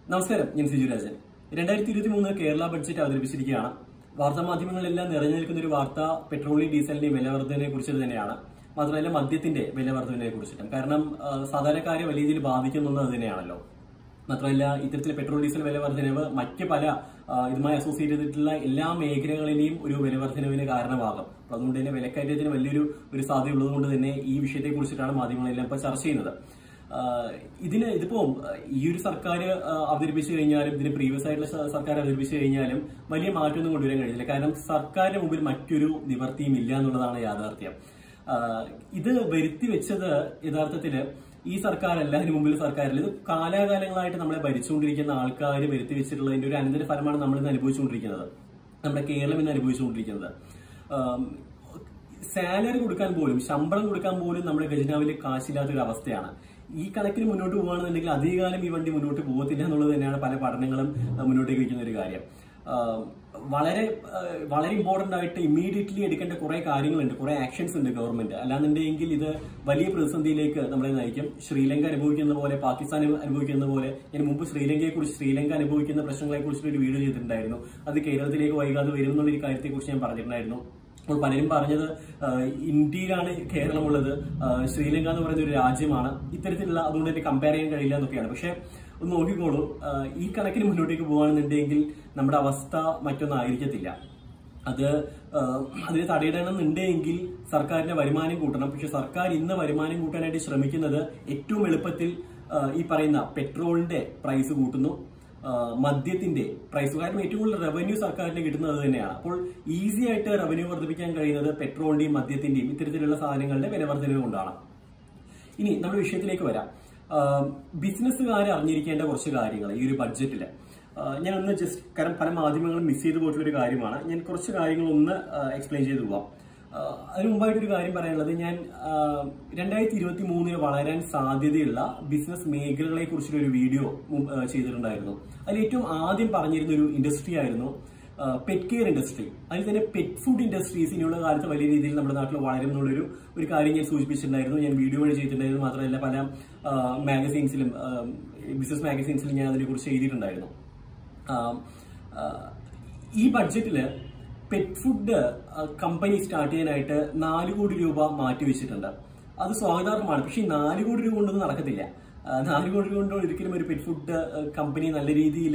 നമസ്കാരം ഞാൻ സിജു രാജൻ രണ്ടായിരത്തി ഇരുപത്തി മൂന്ന് കേരള ബഡ്ജറ്റ് അവതരിപ്പിച്ചിരിക്കുകയാണ് വാർത്താ മാധ്യമങ്ങളിലെല്ലാം നിറഞ്ഞു നിൽക്കുന്ന ഒരു വാർത്ത പെട്രോളിയം ഡീസലിന്റെയും വില വർധനയെ കുറിച്ചിട്ട് തന്നെയാണ് മാത്രമല്ല മദ്യത്തിന്റെ വില വർധനയെ കുറിച്ചിട്ടും കാരണം ആ, സാധാരണക്കാരെ വലിയ രീതിയിൽ ബാധിക്കുന്നത് അത് തന്നെയാണല്ലോ മാത്രമല്ല ഇത്തരത്തിലെ പെട്രോൾ ഡീസൽ വില വർധനവ് മറ്റ് പല ആ, ഇതുമായി അസോസിയേറ്റ് ചെയ്തിട്ടുള്ള എല്ലാ മേഖലകളിലെയും ഒരു വില വർധനവിന് കാരണമാകും അപ്പൊ അതുകൊണ്ട് തന്നെ വിലക്കയറ്റത്തിന് വലിയൊരു ഒരു സാധ്യത ഉള്ളതുകൊണ്ട് തന്നെ ഈ വിഷയത്തെ കുറിച്ചിട്ടാണ് മാധ്യമങ്ങളെല്ലാം ഇപ്പൊ ചർച്ച ചെയ്യുന്നത് ആ, ഇതിന് ഇതിപ്പോ ഈ ഒരു സർക്കാർ അവതരിപ്പിച്ചു കഴിഞ്ഞാലും ഇതിന് പ്രീവിയസ് ആയിട്ടുള്ള സ- സർക്കാർ അവതരിപ്പിച്ചു കഴിഞ്ഞാലും വലിയ മാറ്റമൊന്നും കൊണ്ടുവരാൻ കഴിയില്ല കാരണം സർക്കാരിന് മുമ്പിൽ മറ്റൊരു നിവർത്തിയും ഇല്ല എന്നുള്ളതാണ് യാഥാർത്ഥ്യം ആ, ഇത് വരുത്തി വെച്ചത് യഥാർത്ഥത്തില് ഈ സർക്കാരല്ല അതിന് മുമ്പിൽ സർക്കാരിൽ ഇത് കാലാകാലങ്ങളായിട്ട് നമ്മളെ ഭരിച്ചുകൊണ്ടിരിക്കുന്ന ആൾക്കാർ വരുത്തി വെച്ചിട്ടുള്ളതിന്റെ ഒരു അനന്തര ഫലമാണ് നമ്മൾ ഇന്ന് അനുഭവിച്ചുകൊണ്ടിരിക്കുന്നത് നമ്മുടെ കേരളം ഇന്ന് അനുഭവിച്ചുകൊണ്ടിരിക്കുന്നത് ആം, സാലറി കൊടുക്കാൻ പോലും ശമ്പളം കൊടുക്കാൻ പോലും നമ്മുടെ ഖജനാവിൽ കാശില്ലാത്ത ഒരു അവസ്ഥയാണ് ഈ കണക്കിന് മുന്നോട്ട് പോകുകയാണെന്നുണ്ടെങ്കിൽ അധികകാലം ഈ വണ്ടി മുന്നോട്ട് പോകത്തില്ല എന്നുള്ളത് തന്നെയാണ് പല പഠനങ്ങളും ആ, മുന്നോട്ടേക്ക് വയ്ക്കുന്ന ഒരു കാര്യം ആ, വളരെ ആ, വളരെ ഇമ്പോർട്ടന്റ് ആയിട്ട് ഇമ്മീഡിയറ്റ്ലി എടുക്കേണ്ട കുറെ കാര്യങ്ങളുണ്ട് കുറെ ആക്ഷൻസ് ഉണ്ട് ഗവൺമെന്റ് അല്ലാന്നുണ്ടെങ്കിൽ ഇത് വലിയ പ്രതിസന്ധിയിലേക്ക് നമ്മളെ നയിക്കും ശ്രീലങ്ക അനുഭവിക്കുന്ന പോലെ പാകിസ്ഥാൻ അനുഭവിക്കുന്ന പോലെ ഞാൻ മുമ്പ് ശ്രീലങ്കയെ കുറിച്ച് ശ്രീലങ്ക അനുഭവിക്കുന്ന പ്രശ്നങ്ങളെ കുറിച്ചിട്ട് ഒരു വീഡിയോ ചെയ്തിട്ടുണ്ടായിരുന്നു അത് കേരളത്തിലേക്ക് വൈകാതെ വരും എന്നുള്ളൊരു കാര്യത്തെ കുറിച്ച് ഞാൻ പറഞ്ഞിട്ടുണ്ടായിരുന്നു അപ്പോൾ പലരും പറഞ്ഞത് ആ, ഇന്ത്യയിലാണ് കേരളമുള്ളത് ആ, ശ്രീലങ്ക എന്ന് പറയുന്ന ഒരു രാജ്യമാണ് ഇത്തരത്തിലുള്ള അതുകൊണ്ട് തന്നെ കമ്പയർ ചെയ്യാൻ കഴിയില്ല എന്നൊക്കെയാണ് പക്ഷെ ഒന്ന് നോക്കിക്കോളൂ ആ, ഈ കണക്കിന് മുന്നോട്ടേക്ക് പോകുകയാണെന്നുണ്ടെങ്കിൽ നമ്മുടെ അവസ്ഥ മറ്റൊന്നും ആയിരിക്കത്തില്ല അത് ആ, അതിന് തടയിടണമെന്നുണ്ടെങ്കിൽ സർക്കാരിന്റെ വരുമാനം കൂട്ടണം പക്ഷെ സർക്കാർ ഇന്ന് വരുമാനം കൂട്ടാനായിട്ട് ശ്രമിക്കുന്നത് ഏറ്റവും എളുപ്പത്തിൽ ആ, ഈ പറയുന്ന പെട്രോളിന്റെ പ്രൈസ് കൂട്ടുന്നു ആ, മദ്യത്തിന്റെ പ്രൈസ് കാരണം ഏറ്റവും കൂടുതൽ റവന്യൂ സർക്കാരിന് കിട്ടുന്നത് അത് തന്നെയാണ് അപ്പോൾ ഈസി ആയിട്ട് റവന്യൂ വർദ്ധിപ്പിക്കാൻ കഴിയുന്നത് പെട്രോളിന്റെയും മദ്യത്തിന്റെയും ഇത്തരത്തിലുള്ള സാധനങ്ങളുടെ വില വർധനവ് കൊണ്ടാണ് ഇനി നമ്മുടെ വിഷയത്തിലേക്ക് വരാം ബിസിനസ്സുകാർ അറിഞ്ഞിരിക്കേണ്ട കുറച്ച് കാര്യങ്ങൾ ഈ ഒരു ബഡ്ജറ്റിൽ ഞാൻ ഒന്ന് ജസ്റ്റ് കാരണം പല മാധ്യമങ്ങളും മിസ് ചെയ്തു പോയിട്ടുള്ള ഒരു കാര്യമാണ് ഞാൻ കുറച്ച് കാര്യങ്ങൾ ഒന്ന് എക്സ്പ്ലെയിൻ ചെയ്തു പോവാം ആ, അതിന് മുമ്പായിട്ടൊരു കാര്യം പറയാനുള്ളത് ഞാൻ രണ്ടായിരത്തി ഇരുപത്തി മൂന്നിന് വളരാൻ സാധ്യതയുള്ള ബിസിനസ് മേഖലകളെ കുറിച്ചൊരു ഒരു വീഡിയോ മുമ്പ്, ആ, ചെയ്തിട്ടുണ്ടായിരുന്നു അതിൽ ഏറ്റവും ആദ്യം പറഞ്ഞിരുന്ന ഒരു ഇൻഡസ്ട്രി ആയിരുന്നു പെറ്റ് കെയർ ഇൻഡസ്ട്രി അതിൽ തന്നെ പെറ്റ് ഫുഡ് ഇൻഡസ്ട്രീസ് ഇനിയുള്ള കാലത്ത് വലിയ രീതിയിൽ നമ്മുടെ നാട്ടിൽ വളരും എന്നുള്ളൊരു ഒരു കാര്യം ഞാൻ സൂചിപ്പിച്ചിട്ടുണ്ടായിരുന്നു ഞാൻ വീഡിയോ വഴി ചെയ്തിട്ടുണ്ടായിരുന്നു മാത്രമല്ല പല മാഗസീൻസിലും ബിസിനസ് മാഗസീൻസിലും ഞാൻ അതിനെക്കുറിച്ച് എഴുതിയിട്ടുണ്ടായിരുന്നു ആം, ആ, ഈ ബഡ്ജറ്റില് പെറ്റ് ഫുഡ് കമ്പനി സ്റ്റാർട്ട് ചെയ്യാനായിട്ട് നാല് കോടി രൂപ മാറ്റി വെച്ചിട്ടുണ്ട് അത് സ്വാഗതാർഹമാണ് പക്ഷേ ഈ നാല് കോടി രൂപ കൊണ്ടൊന്നും നടക്കത്തില്ല ആ, നാല് കോടി കൊണ്ട് ഒരിക്കലും ഒരു പെറ്റ് ഫുഡ് കമ്പനി നല്ല രീതിയിൽ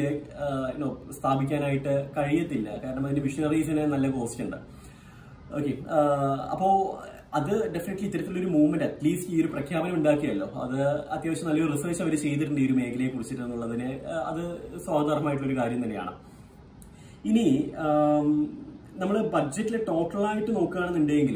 സ്ഥാപിക്കാനായിട്ട് കഴിയത്തില്ല കാരണം അതിന്റെ മിഷനറീസിന് നല്ല കോസ്റ്റ് ഉണ്ട് ഓക്കെ അപ്പോ അത് ഡെഫിനറ്റ്ലി ഇത്തരത്തിലൊരു മൂവ്മെന്റ് അറ്റ്ലീസ്റ്റ് ഈ ഒരു പ്രഖ്യാപനം ഉണ്ടാക്കിയല്ലോ അത് അത്യാവശ്യം നല്ലൊരു റിസർച്ച് അവർ ചെയ്തിട്ടുണ്ട് ഈ ഒരു മേഖലയെ കുറിച്ചിട്ട് എന്നുള്ളതിന് ആ, അത് സ്വാഗതാർഹമായിട്ടുള്ള ഒരു കാര്യം തന്നെയാണ് ഇനി നമ്മൾ ബഡ്ജറ്റിൽ ടോട്ടലായിട്ട് നോക്കുകയാണെന്നുണ്ടെങ്കിൽ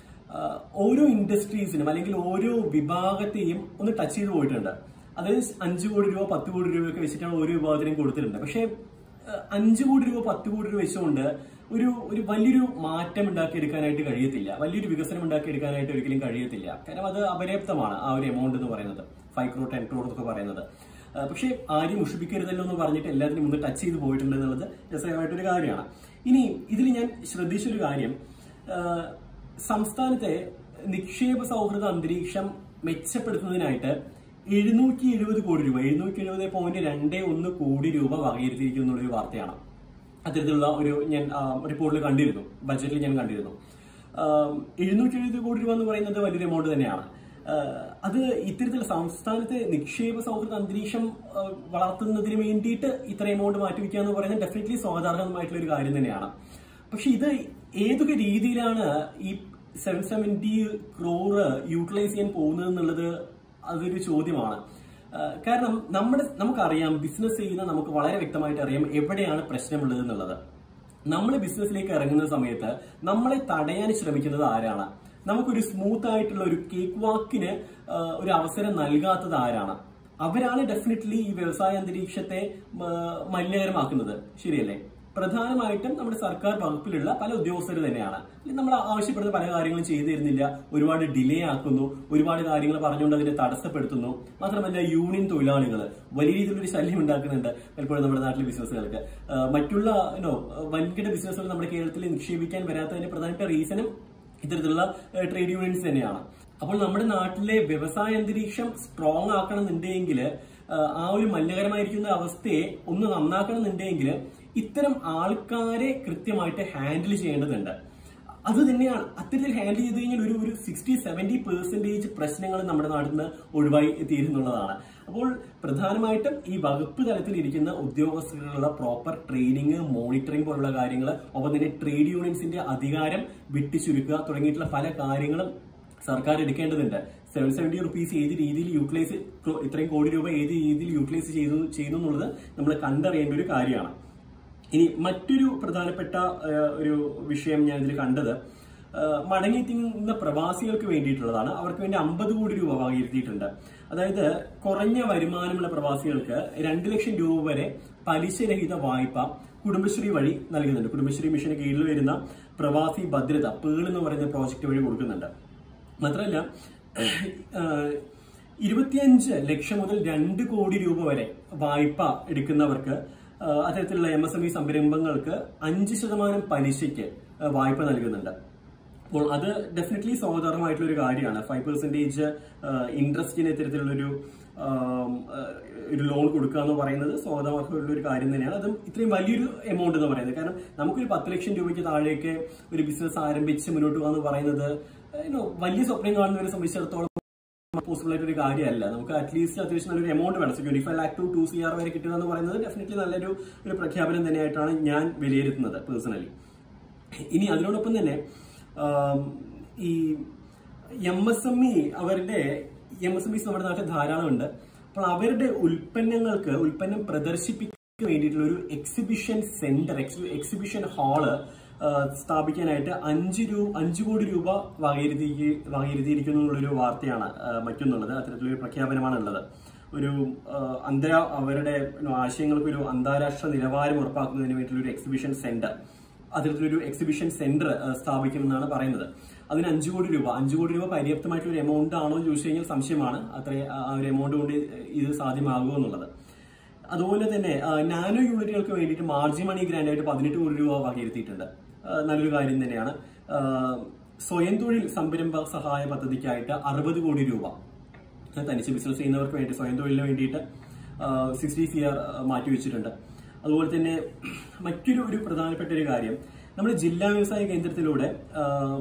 ഓരോ ഇൻഡസ്ട്രീസിനും അല്ലെങ്കിൽ ഓരോ വിഭാഗത്തെയും ഒന്ന് ടച്ച് ചെയ്ത് പോയിട്ടുണ്ട് അത് അഞ്ച് കോടി രൂപ പത്ത് കോടി രൂപയൊക്കെ വെച്ചിട്ടാണ് ഓരോ വിഭാഗത്തിനും കൊടുത്തിട്ടുണ്ട് പക്ഷേ ഏഹ്, അഞ്ച് കോടി രൂപ പത്ത് കോടി രൂപ വെച്ചുകൊണ്ട് ഒരു ഒരു വലിയൊരു മാറ്റം ഉണ്ടാക്കിയെടുക്കാനായിട്ട് കഴിയത്തില്ല വലിയൊരു വികസനം ഉണ്ടാക്കിയെടുക്കാനായിട്ട് ഒരിക്കലും കഴിയത്തില്ല കാരണം അത് അപര്യാപ്തമാണ് ആ ഒരു എമൗണ്ട് എന്ന് പറയുന്നത് ഫൈവ് ക്രോർ ടെൻ ക്രോർ എന്നൊക്കെ പറയുന്നത് ആ, പക്ഷേ ആരും മുഷിപ്പിക്കരുതല്ലോ എന്ന് പറഞ്ഞിട്ട് എല്ലാത്തിനും മുന്നേ ടച്ച് ചെയ്ത് പോയിട്ടുണ്ട് എന്നുള്ളത് രസകരമായിട്ടൊരു കാര്യമാണ് ഇനി ഇതിൽ ഞാൻ ശ്രദ്ധിച്ചൊരു കാര്യം ആ, സംസ്ഥാനത്തെ നിക്ഷേപ സൗഹൃദ അന്തരീക്ഷം മെച്ചപ്പെടുത്തുന്നതിനായിട്ട് എഴുന്നൂറ്റി എഴുപത് കോടി രൂപ എഴുന്നൂറ്റി എഴുപത് പോയിന്റ് രണ്ട് ഒന്ന് കോടി രൂപ വകയിരുത്തിയിരിക്കുന്നു എന്നുള്ളൊരു വാർത്തയാണ് അത്തരത്തിലുള്ള ഒരു ഞാൻ റിപ്പോർട്ടിൽ കണ്ടിരുന്നു ബഡ്ജറ്റിൽ ഞാൻ കണ്ടിരുന്നു എഴുന്നൂറ്റി എഴുപത് കോടി രൂപ എന്ന് പറയുന്നത് വലിയൊരു എമൗണ്ട് തന്നെയാണ് ആഹ് അത് ഇത്തരത്തിൽ സംസ്ഥാനത്തെ നിക്ഷേപ സൗഹൃദ അന്തരീക്ഷം ആഹ് വളർത്തുന്നതിന് വേണ്ടിയിട്ട് ഇത്ര എമൗണ്ട് മാറ്റിവെക്കുക എന്ന് പറയുന്നത് ഡെഫിനറ്റ്ലി സ്വാഗതാർഹമായിട്ടുള്ള ഒരു കാര്യം തന്നെയാണ് പക്ഷെ ഇത് ഏതൊക്കെ രീതിയിലാണ് ഈ സെവൻ സെവന്റി ക്രോറ് യൂട്ടിലൈസ് ചെയ്യാൻ പോകുന്നത് എന്നുള്ളത് അതൊരു ചോദ്യമാണ് ആഹ് കാരണം നമ്മുടെ നമുക്കറിയാം ബിസിനസ് ചെയ്യുന്ന നമുക്ക് വളരെ വ്യക്തമായിട്ട് അറിയാം എവിടെയാണ് പ്രശ്നമുള്ളത് എന്നുള്ളത് നമ്മൾ ബിസിനസ്സിലേക്ക് ഇറങ്ങുന്ന സമയത്ത് നമ്മളെ തടയാൻ ശ്രമിക്കുന്നത് ആരാണ് നമുക്കൊരു സ്മൂത്ത് ആയിട്ടുള്ള ഒരു കേക്ക് വാക്കിന് ഒരു അവസരം നൽകാത്തത് ആരാണ് അവരാണ് ഡെഫിനറ്റ്ലി ഈ വ്യവസായ അന്തരീക്ഷത്തെ ആ, മലിനകരമാക്കുന്നത് ശരിയല്ലേ പ്രധാനമായിട്ടും നമ്മുടെ സർക്കാർ വകുപ്പിലുള്ള പല ഉദ്യോഗസ്ഥർ തന്നെയാണ് അല്ലെങ്കിൽ നമ്മൾ ആവശ്യപ്പെടുന്ന പല കാര്യങ്ങളും ചെയ്തു തരുന്നില്ല ഒരുപാട് ഡിലേ ആക്കുന്നു ഒരുപാട് കാര്യങ്ങൾ പറഞ്ഞുകൊണ്ട് അതിനെ തടസ്സപ്പെടുത്തുന്നു മാത്രമല്ല യൂണിയൻ തൊഴിലാളികൾ വലിയ രീതിയിലൊരു ശല്യം ഉണ്ടാക്കുന്നുണ്ട് പലപ്പോഴും നമ്മുടെ നാട്ടിലെ ബിസിനസ്സുകൾക്ക് ആ, മറ്റുള്ള നോ വൻകിട ബിസിനസ്സുകൾ നമ്മുടെ കേരളത്തിൽ നിക്ഷേപിക്കാൻ വരാത്തതിന്റെ പ്രധാനപ്പെട്ട റീസണും ഇത്തരത്തിലുള്ള ട്രേഡ് യൂണിയൻസ് തന്നെയാണ് അപ്പോൾ നമ്മുടെ നാട്ടിലെ വ്യവസായ അന്തരീക്ഷം സ്ട്രോങ് ആക്കണമെന്നുണ്ടെങ്കിൽ ആ, ആ ഒരു മലിനകരമായിരിക്കുന്ന അവസ്ഥയെ ഒന്ന് നന്നാക്കണമെന്നുണ്ടെങ്കിൽ ഇത്തരം ആൾക്കാരെ കൃത്യമായിട്ട് ഹാൻഡിൽ ചെയ്യേണ്ടതുണ്ട് അത് തന്നെയാണ് അത്തരത്തിൽ ഹാൻഡിൽ ചെയ്ത് കഴിഞ്ഞാൽ ഒരു ഒരു സിക്സ്റ്റി സെവന്റി പെർസെന്റേജ് പ്രശ്നങ്ങൾ നമ്മുടെ നാട്ടിൽ നിന്ന് ഒഴിവായി തീരുന്നുള്ളതാണ് അപ്പോൾ പ്രധാനമായിട്ടും ഈ വകുപ്പ് തലത്തിൽ ഇരിക്കുന്ന ഉദ്യോഗസ്ഥർക്കുള്ള പ്രോപ്പർ ട്രെയിനിങ് മോണിറ്ററിംഗ് പോലുള്ള കാര്യങ്ങൾ ഒപ്പം തന്നെ ട്രേഡ് യൂണിയൻസിന്റെ അധികാരം വെട്ടിച്ചുരുക്കുക തുടങ്ങിയിട്ടുള്ള പല കാര്യങ്ങളും സർക്കാർ എടുക്കേണ്ടതുണ്ട് സെവൻ സെവന്റി റുപ്പീസ് ഏത് രീതിയിൽ യൂട്ടിലൈസ് ഇത്രയും കോടി രൂപ ഏത് രീതിയിൽ യൂട്ടിലൈസ് ചെയ്തു ചെയ്യുന്നു എന്നുള്ളത് നമ്മൾ കണ്ടറിയേണ്ട ഒരു കാര്യമാണ് ഇനി മറ്റൊരു പ്രധാനപ്പെട്ട ആ, ഒരു വിഷയം ഞാൻ ഇതിൽ കണ്ടത് ആ, മടങ്ങിയെത്തുന്ന പ്രവാസികൾക്ക് വേണ്ടിയിട്ടുള്ളതാണ് അവർക്ക് വേണ്ടി അമ്പത് കോടി രൂപ വകയിരുത്തിയിട്ടുണ്ട് അതായത് കുറഞ്ഞ വരുമാനമുള്ള പ്രവാസികൾക്ക് രണ്ട് ലക്ഷം രൂപ വരെ പലിശരഹിത വായ്പ കുടുംബശ്രീ വഴി നൽകുന്നുണ്ട് കുടുംബശ്രീ മിഷന് കീഴിൽ വരുന്ന പ്രവാസി ഭദ്രത പേൾ എന്ന് പറയുന്ന പ്രോജക്റ്റ് വഴി കൊടുക്കുന്നുണ്ട് മാത്രമല്ല ആഹ്, ഇരുപത്തിയഞ്ച് ലക്ഷം മുതൽ രണ്ട് കോടി രൂപ വരെ വായ്പ എടുക്കുന്നവർക്ക് ആഹ്, അത്തരത്തിലുള്ള എം എസ് എം ഇ സംരംഭങ്ങൾക്ക് അഞ്ച് ശതമാനം പലിശയ്ക്ക് ആഹ്, വായ്പ നൽകുന്നുണ്ട് അപ്പോൾ അത് ഡെഫിനറ്റ്ലി സ്വാഗതാർഹമായിട്ടുള്ള ഒരു കാര്യമാണ് ഫൈവ് പെർസെന്റേജ് ഇൻട്രസ്റ്റിന് ഇത്തരത്തിലുള്ളൊരു ആം, ആഹ്, ഒരു ലോൺ കൊടുക്കുക എന്ന് പറയുന്നത് സ്വാഗതാർഹമുള്ള ഒരു കാര്യം തന്നെയാണ് അതും ഇത്രയും വലിയൊരു എമൗണ്ട് എന്ന് പറയുന്നത് കാരണം നമുക്കൊരു പത്ത് ലക്ഷം രൂപയ്ക്ക് താഴേക്ക് ഒരു ബിസിനസ് ആരംഭിച്ച് മുന്നോട്ട് പോകുക എന്ന് പറയുന്നത് you know, വലിയ സ്വപ്നം കാണുന്നവരെ സംബന്ധിച്ചിടത്തോളം പോസിബിൾ ആയിട്ട് ഒരു കാര്യമല്ല നമുക്ക് അറ്റ്ലീസ്റ്റ് അത്യാവശ്യം നല്ലൊരു എമൗണ്ട് വേണം twenty five lakh to two C R വരെ കിട്ടുക എന്ന് പറയുന്നത് ഡെഫിനറ്റ്ലി നല്ലൊരു ഒരു പ്രഖ്യാപനം തന്നെയായിട്ടാണ് ഞാൻ വിലയിരുത്തുന്നത് പേഴ്സണലി ഇനി അതിനോടൊപ്പം തന്നെ ആം, ഈ എം എസ് എം ഇ അവരുടെ എം എസ് എം ഇസ് നമ്മുടെ നാട്ടിൽ ധാരാളമുണ്ട് അപ്പോൾ അവരുടെ ഉൽപ്പന്നങ്ങൾക്ക് ഉൽപ്പന്നം പ്രദർശിപ്പിക്കാൻ വേണ്ടിയിട്ടുള്ള ഒരു എക്സിബിഷൻ സെന്റർ എക്സിബിഷൻ ഹാള് സ്ഥാപിക്കാനായിട്ട് അഞ്ച് രൂപ അഞ്ചു കോടി രൂപ വകയിരുത്തി വകയിരുത്തിയിരിക്കുന്നു എന്നുള്ളൊരു വാർത്തയാണ് ആ, മറ്റൊന്നുള്ളത് അത്തരത്തിലൊരു പ്രഖ്യാപനമാണ് ഉള്ളത് ഒരു ആ, അന്തര അവരുടെ you know, ആശയങ്ങൾക്ക് ഒരു അന്താരാഷ്ട്ര നിലവാരം ഉറപ്പാക്കുന്നതിന് വേണ്ടിയിട്ടുള്ള ഒരു എക്സിബിഷൻ സെന്റർ അത്തരത്തിലൊരു എക്സിബിഷൻ സെന്റർ സ്ഥാപിക്കുമെന്നാണ് പറയുന്നത് അതിന് അഞ്ചു കോടി രൂപ അഞ്ചു കോടി രൂപ പര്യാപ്തമായിട്ടുള്ള ഒരു എമൗണ്ട് ആണോ എന്ന് ചോദിച്ചു കഴിഞ്ഞാൽ സംശയമാണ് അത്ര ആ ഒരു എമൗണ്ട് കൊണ്ട് ഇത് സാധ്യമാകുമോ എന്നുള്ളത് അതുപോലെ തന്നെ ആ, നാനോ യൂണിറ്റുകൾക്ക് വേണ്ടിയിട്ട് മാർജിൻ മണി ഗ്രാൻഡ് ആയിട്ട് പതിനെട്ട് കോടി രൂപ വകയിരുത്തിയിട്ടുണ്ട് ആ, നല്ലൊരു കാര്യം തന്നെയാണ് ആ, സ്വയം തൊഴിൽ സംരംഭ സഹായ പദ്ധതിക്കായിട്ട് അറുപത് കോടി രൂപ തനിച്ച് ബിസിനസ് ചെയ്യുന്നവർക്ക് വേണ്ടി സ്വയം തൊഴിലിന് വേണ്ടിയിട്ട് സിക്സ്റ്റി സി ആർ മാറ്റി വെച്ചിട്ടുണ്ട് അതുപോലെ തന്നെ മറ്റൊരു ഒരു പ്രധാനപ്പെട്ട ഒരു കാര്യം നമ്മൾ ജില്ലാ വ്യവസായ കേന്ദ്രത്തിലൂടെ ആ,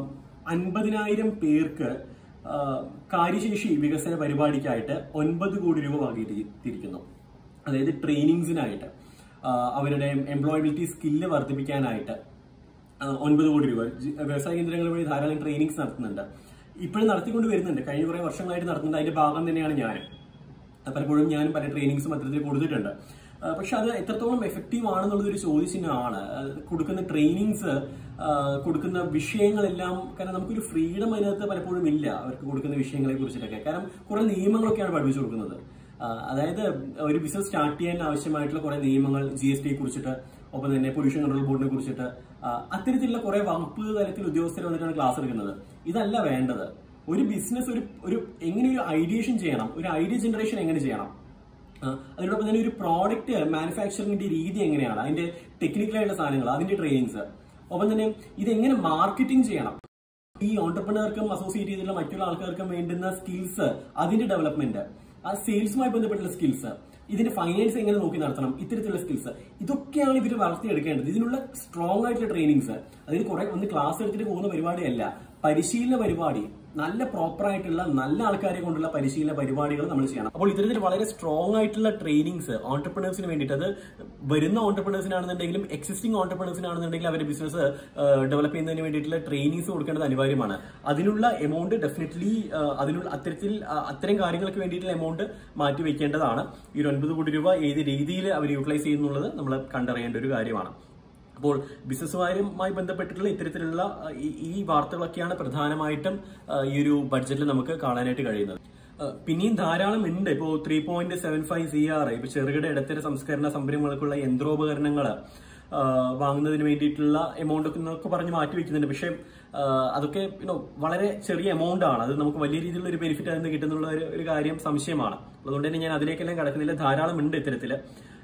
അൻപതിനായിരം പേർക്ക് ആ, കാര്യശേഷി വികസന പരിപാടിക്കായിട്ട് ഒൻപത് കോടി രൂപ വകയിരുത്തിയിരിക്കുന്നു അതായത് ട്രെയിനിങ്സിനായിട്ട് ആ, അവരുടെ എംപ്ലോയബിലിറ്റി സ്കില്ല് വർദ്ധിപ്പിക്കാനായിട്ട് ആ, ഒൻപത് കോടി രൂപ ജി- വ്യവസായ കേന്ദ്രങ്ങൾ വഴി ധാരാളം ട്രെയിനിങ്സ് നടത്തുന്നുണ്ട് ഇപ്പോഴും നടത്തിക്കൊണ്ട് വരുന്നുണ്ട് കഴിഞ്ഞ കുറെ വർഷങ്ങളായിട്ട് നടത്തുന്നുണ്ട് അതിന്റെ ഭാഗം തന്നെയാണ് ഞാൻ പലപ്പോഴും ഞാനും പല ട്രെയിനിങ്സും അത്തരത്തിൽ കൊടുത്തിട്ടുണ്ട് ആ, പക്ഷെ അത് എത്രത്തോളം എഫക്റ്റീവ് ആണെന്നുള്ളത് ഒരു ചോദ്യചിഹ്നമാണ് ആ, കൊടുക്കുന്ന ട്രെയിനിങ്സ് കൊടുക്കുന്ന വിഷയങ്ങളെല്ലാം കാരണം നമുക്കൊരു ഫ്രീഡം അതിനകത്ത് പലപ്പോഴും ഇല്ല അവർക്ക് കൊടുക്കുന്ന വിഷയങ്ങളെ കുറിച്ചിട്ടൊക്കെ കാരണം കുറെ നിയമങ്ങളൊക്കെയാണ് പഠിപ്പിച്ചു കൊടുക്കുന്നത് ആ, അതായത് ഒരു ബിസിനസ് സ്റ്റാർട്ട് ചെയ്യാൻ ആവശ്യമായിട്ടുള്ള കുറെ നിയമങ്ങൾ ജി എസ് ടിയെ കുറിച്ചിട്ട് ഒപ്പം തന്നെ പൊല്യൂഷൻ കൺട്രോൾ ബോർഡിനെ കുറിച്ചിട്ട് ആ, അത്തരത്തിലുള്ള കുറെ വകുപ്പ് തലത്തിൽ ഉദ്യോഗസ്ഥർ വന്നിട്ടാണ് ക്ലാസ് എടുക്കുന്നത് ഇതല്ല വേണ്ടത് ഒരു ബിസിനസ് ഒരു ഒരു എങ്ങനെ ഒരു ഐഡിയേഷൻ ചെയ്യണം ഒരു ഐഡിയ ജനറേഷൻ എങ്ങനെ ചെയ്യണം ആ, അതിനോടൊപ്പം തന്നെ ഒരു പ്രോഡക്റ്റ് മാനുഫാക്ചറിംഗിന്റെ രീതി എങ്ങനെയാണ് അതിന്റെ ടെക്നിക്കലായിട്ടുള്ള സാധനങ്ങൾ അതിന്റെ ട്രെയിനിങ്സ് ഒപ്പം തന്നെ ഇത് എങ്ങനെ മാർക്കറ്റിംഗ് ചെയ്യണം ഈ ഓണ്ടർപ്രണർക്കും അസോസിയേറ്റ് ചെയ്തിട്ടുള്ള മറ്റുള്ള ആൾക്കാർക്കും വേണ്ടുന്ന സ്കിൽസ് അതിന്റെ ഡെവലപ്മെന്റ് ആ സെയിൽസുമായി ബന്ധപ്പെട്ടുള്ള സ്കിൽസ് ഇതിന്റെ ഫൈനാൻസ് എങ്ങനെ നോക്കി നടത്തണം ഇത്തരത്തിലുള്ള സ്കിൽസ് ഇതൊക്കെയാണ് ഇവർ വളർത്തിയെടുക്കേണ്ടത് ഇതിനുള്ള സ്ട്രോങ് ആയിട്ടുള്ള ട്രെയിനിങ്സ് അതായത് കുറെ ഒന്ന് ക്ലാസ് എടുത്തിട്ട് പോകുന്ന പരിപാടിയല്ല പരിശീലന പരിപാടി നല്ല പ്രോപ്പർ ആയിട്ടുള്ള നല്ല ആൾക്കാരെ കൊണ്ടുള്ള പരിശീലന പരിപാടികൾ നമ്മൾ ചെയ്യണം അപ്പോൾ ഇത്തരത്തിൽ വളരെ സ്ട്രോങ് ആയിട്ടുള്ള ട്രെയിനിങ്സ് ഓണ്ടർപ്രണേഴ്സിന് വേണ്ടിയിട്ട് അത് വരുന്ന ഓണ്ടർപ്രണേഴ്സിനാണെന്നുണ്ടെങ്കിലും എക്സിസ്റ്റിംഗ് ഓണ്ടർപ്രണേഴ്സിനാണെന്നുണ്ടെങ്കിലും അവരുടെ ബിസിനസ് ഡെവലപ്പ് ചെയ്യുന്നതിന് വേണ്ടിയിട്ടുള്ള ട്രെയിനിങ്സ് കൊടുക്കേണ്ടത് അനിവാര്യമാണ് അതിനുള്ള എമൗണ്ട് ഡെഫിനറ്റ്ലി അതിനുള്ള അത്തരത്തിൽ ആ, അത്തരം കാര്യങ്ങൾക്ക് വേണ്ടിയിട്ടുള്ള എമൗണ്ട് മാറ്റി വെക്കേണ്ടതാണ് ഈ ഒരു ഒൻപത് കോടി രൂപ ഏത് രീതിയിൽ അവർ യൂട്ടിലൈസ് ചെയ്യുന്നുള്ളത് നമ്മൾ കണ്ടറിയേണ്ട ഒരു കാര്യമാണ് അപ്പോൾ ബിസിനസ്സുകാരുമായി ബന്ധപ്പെട്ടിട്ടുള്ള ഇത്തരത്തിലുള്ള ആ, ഈ- ഈ വാർത്തകളൊക്കെയാണ് പ്രധാനമായിട്ടും ആ, ഈ ഒരു ബഡ്ജറ്റിൽ നമുക്ക് കാണാനായിട്ട് കഴിയുന്നത് ആ, പിന്നെയും ധാരാളം ഉണ്ട് ഇപ്പോൾ three point seven five C R ഇപ്പൊ ചെറുകിട ഇടത്തര സംസ്കരണ സംരംഭങ്ങൾക്കുള്ള യന്ത്രോപകരണങ്ങൾ വാങ്ങുന്നതിന് വേണ്ടിയിട്ടുള്ള എമൗണ്ട് ഒക്കെ എന്നൊക്കെ പറഞ്ഞ് മാറ്റി വെക്കുന്നുണ്ട് പക്ഷേ ആ, അതൊക്കെ യുനോ വളരെ ചെറിയ എമൗണ്ട് ആണ് അത് നമുക്ക് വലിയ രീതിയിലുള്ള ഒരു ബെനിഫിറ്റ് അതിൽ നിന്ന് കിട്ടുന്നുള്ള ഒരു ഒരു കാര്യം സംശയമാണ് അതുകൊണ്ട് തന്നെ ഞാൻ അതിലേക്കെല്ലാം കടക്കുന്നില്ല ധാരാളം ഉണ്ട് ഇത്തരത്തില്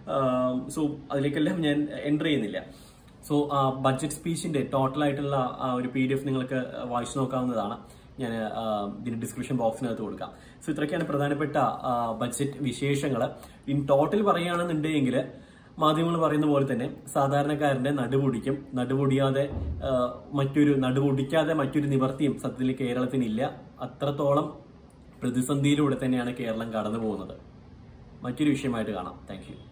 സോ അതിലേക്കെല്ലാം ഞാൻ എൻ്റർ ചെയ്യുന്നില്ല സോ ബഡ്ജറ്റ് സ്പീച്ചിന്റെ ടോട്ടൽ ആയിട്ടുള്ള ആ ഒരു പി ഡി എഫ് നിങ്ങൾക്ക് വായിച്ചു നോക്കാവുന്നതാണ് ഞാൻ ആ, ഇതിന്റെ ഡിസ്ക്രിപ്ഷൻ ബോക്സിനകത്ത് കൊടുക്കാം സോ ഇത്രയൊക്കെയാണ് പ്രധാനപ്പെട്ട ആ, ബഡ്ജറ്റ് വിശേഷങ്ങൾ ഇൻ ടോട്ടൽ പറയുകയാണെന്നുണ്ടെങ്കിൽ മാധ്യമങ്ങൾ പറയുന്ന പോലെ തന്നെ സാധാരണക്കാരന്റെ നടുപൊടിക്കും നടുപൊടിയാതെ ആ, മറ്റൊരു നടുപൊടിക്കാതെ മറ്റൊരു നിവർത്തിയും സത്യത്തിൽ കേരളത്തിനില്ല അത്രത്തോളം പ്രതിസന്ധിയിലൂടെ തന്നെയാണ് കേരളം കടന്നു പോകുന്നത് മറ്റൊരു വിഷയമായിട്ട് കാണാം താങ്ക് യു